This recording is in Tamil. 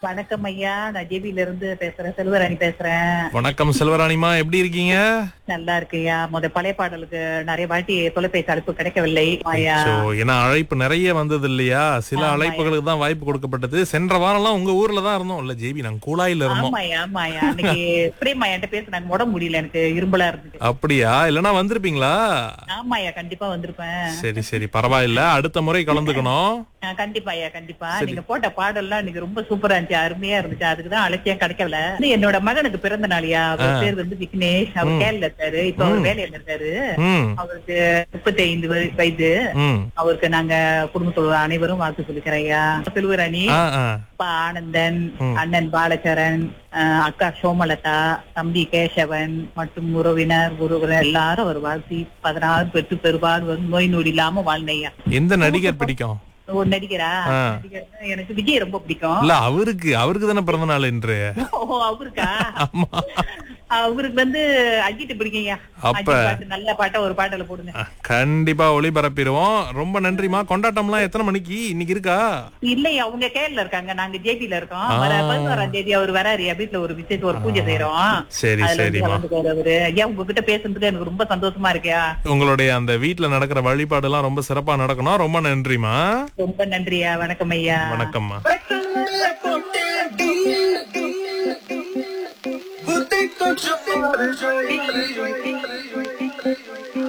வணக்கம் ஐயா நான் ஜேபில இருந்து பேசுறேன் செல்வராணி பேசுறேன் வணக்கம் செல்வராணிமா எப்படி இருக்கீங்க நல்லா இருக்குயா முத பழைய பாடலுக்கு நிறைய வாட்டி தொலைபேசி அழைப்பு கிடைக்கவில்லை ஐயா சோ ஏன்னா அழைப்பு நிறைய வந்தது இல்லையா சில ஆமாய்யா. அழைப்புகளுக்கு தான் வாய்ப்பு கொடுக்கப்பட்டது சென்ற வாரம்லாம் உங்க ஊர்ல தான் இருந்தோம் இல்ல ஜேபி நாங்க கூலாயில இருந்தோம் ஆமாயா ஆமாயா அன்னைக்கு பிரேமா என்கிட்ட பேசினாங்க உடம்பு முடியல எனக்கு இரும்பலா இருந்துச்சு அப்படியா இல்லனா வந்திருப்பீங்களா ஆமாயா கண்டிப்பா வந்திருப்பேன் சரி சரி பரவாயில்ல அடுத்த முறை கலந்துக்கணும் ஆ, கண்டிப்பா ஐயா கண்டிப்பா நீங்க போட்ட பாடல்லாம் இன்னைக்கு ரொம்ப சூப்பரா இருந்துச்சு அருமையா இருந்துச்சு அதுக்குதான் அலட்சியம் கிடைக்கல இது என்னோட மகனுக்கு பிறந்த நாளியா அவர் பேர் வந்து விக்னேஷ் அவர் கேரள இருக்காரு இப்ப அவர் வேலையில இருக்காரு ம் அவருக்கு முப்பத்தி ஐந்து வயது ம் அவருக்கு நாங்க குடும்பத்தோட அனைவரும் வாழ்த்து சொல்லிக்கிறோம் ஐயா செல்வராணி ஆ ஆ அப்பா ஆனந்தன் அண்ணன் பாலச்சரன் அஹ் அக்கா சோமலதா தம்பி கேசவன் மற்றும் உறவினர் உறவினர் எல்லாரும் அவர் வாழ்த்தி பதினாறு பெற்று பெருபாடு வரும் நோய் நொடி இல்லாம வாழ்ந்தையா எந்த நடிகர் பிடிக்கும் ஒரு நடிகரா ஆ. நடிகர்னா எனக்கு விஜய் ரொம்ப பிடிக்கும் இல்ல அவருக்கு அவருக்கு தானே பிறந்த நாள் என்று ஓ அவருக்கா ஆமா அவருக்கு வந்து அஜித் பிடிக்கும்யா அப்ப- அஜித் பாட்டு நல்ல பாட்டா ஒரு பாட்டுல போடுங்க அஹ், கண்டிப்பா ஒளிபரப்பிடுவோம் ரொம்ப நன்றிமா கொண்டாட்டம்லாம் எத்தனை மணிக்கு இன்னைக்கு இருக்கா இல்லையா அவங்க கேரள இருக்காங்க நாங்க ஜேபில இருக்கோம் வர பதினோராம் தேதி அவர் வராரு வீட்டுல ஒரு விசேஷம் ஒரு பூஜை செய்யறோம் சரி அதுல வந்து சரிமா கலந்துக்குவாரு அவரு ஐயா உங்ககிட்ட பேசுறதுக்கு எனக்கு ரொம்ப சந்தோஷமா இருக்கியா உங்களுடைய அந்த வீட்ல நடக்கிற வழிபாடு எல்லாம் ரொம்ப சிறப்பா நடக்கணும் ரொம்ப நன்றிமா ரொம்ப நன்றியா வணக்கம் ஐயா வணக்கம்மா Você continua